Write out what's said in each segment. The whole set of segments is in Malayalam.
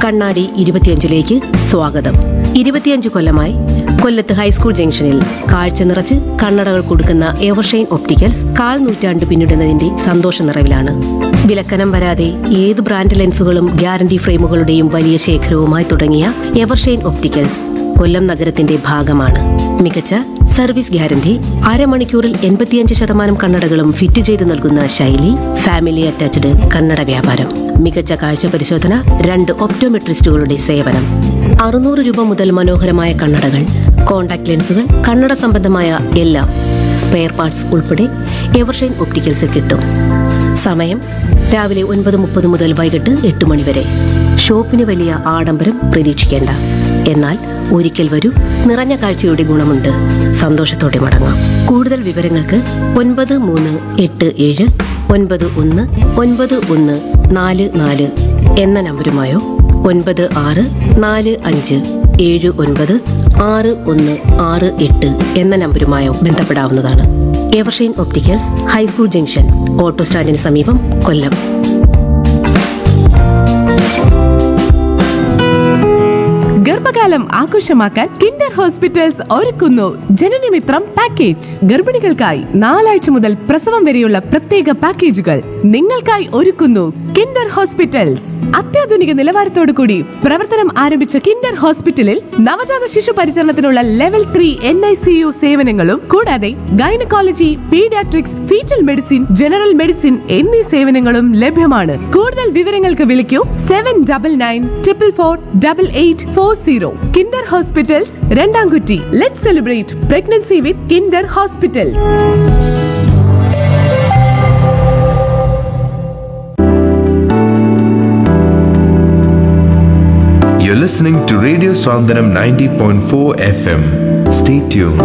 കണ്ണാടി ഇരുപത്തിയഞ്ചിലേക്ക് സ്വാഗതം ഇരുപത്തിയഞ്ച് കൊല്ലമായി കൊല്ലത്ത് ഹൈസ്കൂൾ ജംഗ്ഷനിൽ കാഴ്ച നിറച്ച് കണ്ണടകൾ കൊടുക്കുന്ന എവർഷൈൻ ഒപ്റ്റിക്കൽസ് കാൽ നൂറ്റാണ്ട് പിന്നിടുന്നതിന്റെ സന്തോഷ നിറവിലാണ് വിലക്കനം വരാതെ ഏത് ബ്രാൻഡ് ലെൻസുകളും ഗ്യാരണ്ടി ഫ്രെയിമുകളുടെയും വലിയ ശേഖരവുമായി തുടങ്ങിയ എവർഷൈൻ ഒപ്റ്റിക്കൽസ് കൊല്ലം നഗരത്തിന്റെ ഭാഗമാണ് മികച്ച സർവീസ് ഗ്യാരണ്ടി അരമണിക്കൂറിൽ എൺപത്തിയഞ്ച് ശതമാനം കണ്ണടകളും ഫിറ്റ് ചെയ്ത് നൽകുന്ന ശൈലി ഫാമിലി അറ്റാച്ച്ഡ് കണ്ണട വ്യാപാരം മികച്ച കാഴ്ച പരിശോധന രണ്ട് ഒപ്റ്റോമെട്രിസ്റ്റുകളുടെ സേവനം അറുന്നൂറ് രൂപ മുതൽ മനോഹരമായ കണ്ണടകൾ കോൺടാക്ട് ലെൻസുകൾ കണ്ണട സംബന്ധമായ എല്ലാം സ്പെയർ പാർട്സ് ഉൾപ്പെടെ എവർഷൈൻ ഒപ്റ്റിക്കൽസിൽ കിട്ടും സമയം രാവിലെ ഒൻപത് മുപ്പത് മുതൽ വൈകിട്ട് എട്ട് മണി വരെ ഷോപ്പിന് വലിയ ആഡംബരം പ്രതീക്ഷിക്കേണ്ട എന്നാൽ ഒരിക്കൽ വരൂ നിറഞ്ഞ കാഴ്ചയുടെ ഗുണമുണ്ട് സന്തോഷത്തോടെ മടങ്ങാം കൂടുതൽ വിവരങ്ങൾക്ക് ഒൻപത് മൂന്ന് എട്ട് ഏഴ് ഒൻപത് ഒന്ന് ഒൻപത് ഒന്ന് നാല് നാല് എന്ന നമ്പരുമായോ ഒൻപത് ആറ് നാല് അഞ്ച് ഏഴ് ഒൻപത് ആറ് ഒന്ന് ആറ് എട്ട് എന്ന നമ്പരുമായോ ബന്ധപ്പെടാവുന്നതാണ് Evershine opticals high school junction auto സ്റ്റാൻഡിന് സമീപം കൊല്ലം ഗർഭകാലം ആഘോഷമാക്കാൻ കിൻഡർ ഹോസ്പിറ്റൽസ് ഒരുക്കുന്നു ജനനമിത്രം പാക്കേജ് ഗർഭിണികൾക്കായി നാലാഴ്ച മുതൽ പ്രസവം വരെയുള്ള പ്രത്യേക പാക്കേജുകൾ നിങ്ങൾക്കായി ഒരുക്കുന്നു കിൻഡർ ഹോസ്പിറ്റൽസ് അത്യാധുനിക നിലവാരത്തോടു കൂടി പ്രവർത്തനം ആരംഭിച്ച കിൻഡർ ഹോസ്പിറ്റലിൽ നവജാത ശിശു പരിചരണത്തിനുള്ള level three N I C U സേവനങ്ങളും കൂടാതെ gynaecology paediatrics foetal medicine general medicine എന്നീ സേവനങ്ങളും ലഭ്യമാണ് കൂടുതൽ വിവരങ്ങൾക്ക് വിളിക്കൂ seven double nine triple four double eight four zero Kinder hospitals Randamkutty let celebrate pregnancy with Kinder hospitals You're listening to Radio Swandanam 90.4 FM. Stay tuned.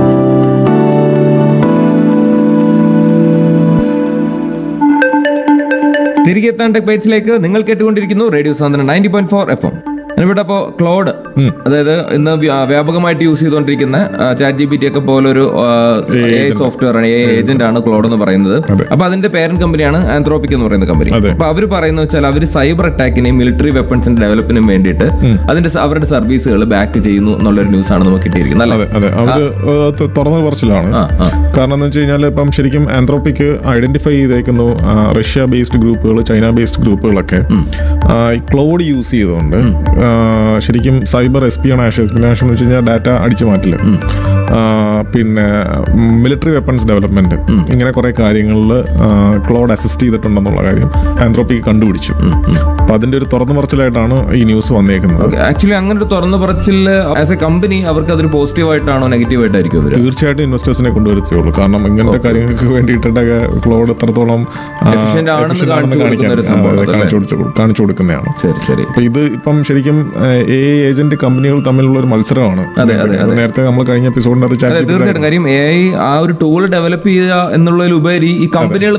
തിരികെ എത്താൻ ടെക് ബൈറ്റ്സിലേക്ക് നിങ്ങൾ കേട്ടുകൊണ്ടിരിക്കുന്നു റേഡിയോ സാന്ദ്രൻ ninety point four F M ഇവിടെ അപ്പോൾ ക്ലോഡ് അതായത് ഇന്ന് വ്യാ- വ്യാപകമായിട്ട് യൂസ് ചെയ്തുകൊണ്ടിരിക്കുന്ന ചാറ്റ് ജി പി ടി ഒക്കെ പോലൊരു എ സോഫ്റ്റ്വെയർ ആണ് എ ഏജന്റ് ആണ് ക്ലോഡ് എന്ന് പറയുന്നത് അപ്പൊ അതിന്റെ പേരന്റ് കമ്പനിയാണ് ആന്ത്രോപിക് എന്ന് പറയുന്ന കമ്പനി അതെ. അപ്പൊ അവർ പറയുന്നത് വെച്ചാൽ അവർ സൈബർ അറ്റാക്കിനെയും മിലിറ്ററി വെപ്പൺസിന്റെ ഡെവലപ്പിനും വേണ്ടിയിട്ട് അതിന്റെ സ- അവരുടെ സർവീസുകൾ ബാക്ക് ചെയ്യുന്നു എന്നുള്ളൊരു ന്യൂസ് ആണ് നമുക്ക് കിട്ടിയിരിക്കുന്നത് അതെ അല്ലേ അതെ അവര് ഏഹ്, ത- തുറന്നു പറച്ചിലാണ് ആ, ആ. കാരണം എന്ന് വെച്ച് കഴിഞ്ഞാൽ ഇപ്പം ശരിക്കും ആന്ത്രോപ്പിക്ക് ഐഡന്റിഫൈ ചെയ്തേക്കുന്നു ആ, Russia based groups China based ഗ്രൂപ്പുകളൊക്കെ ആ, ഈ ക്ലൗഡ് യൂസ് ചെയ്തുകൊണ്ട് ആ, ശരിക്കും സൈബർ എസ്പിയണാഷ് എസ്പിയണാഷ് എന്ന് വെച്ച് കഴിഞ്ഞാൽ ഡാറ്റ അടിച്ചു മാറ്റില്ല ആ, പിന്നെ മിലിറ്ററി വെപ്പൺസ് ഡെവലപ്മെന്റ് ഇങ്ങനെ കുറെ കാര്യങ്ങളിൽ ക്ലൗഡ് അസിസ്റ്റ് ചെയ്തിട്ടുണ്ടെന്നുള്ള കാര്യം ആന്ത്രോപ്പിക്ക് കണ്ടുപിടിച്ചു അപ്പൊ അതിന്റെ ഒരു തുറന്നു പറച്ചിലായിട്ടാണ് ഈ ന്യൂസ് വന്നേക്കുന്നത് ആക്ച്വലി അങ്ങനെ ഒരു തുറന്നു പറച്ചില് ആസ് എ കമ്പനി അവർക്ക് അതൊരു പോസിറ്റീവ് ആയിട്ടാണോ നെഗറ്റീവ് ആയിട്ടായിരിക്കും അവർ തീർച്ചയായിട്ടും ഇൻവെസ്റ്റേഴ്സിനെ കൊണ്ടുവരുത്തുള്ളൂ കാരണം ഇങ്ങനത്തെ കാര്യങ്ങൾക്ക് വേണ്ടിയിട്ടൊക്കെ ക്ലൗഡ് എത്രത്തോളം ആ, Efficient ആണെന്ന് efficient കാണിച്ചു ആണെന്ന് കൊടുക്കുന്ന ഒരു കാണിക്കാൻ, സംഭവം അതെ, അതല്ലേ? കാണിച്ചു കൊടുത്ത- കാണിച്ചു കൊടുക്കുന്നതാണ് ശരി ശരി അപ്പൊ ഇത് ഇപ്പം ശരിക്കും എ ഏജന്റ് കമ്പനികൾ തമ്മിലുള്ള ഒരു മത്സരമാണ് അതെ, അതെ, അതെ. നേരത്തെ നമ്മൾ കഴിഞ്ഞ എപ്പിസോഡിന്റെ അത് അതെ ചാറ്റ് തീർച്ചയായിട്ടും കാര്യം എ ഐ ആ ഒരു ടൂൾ ഡെവലപ്പ് ചെയ്യുക എന്നുള്ളതിലുപരി ഈ കമ്പനികൾ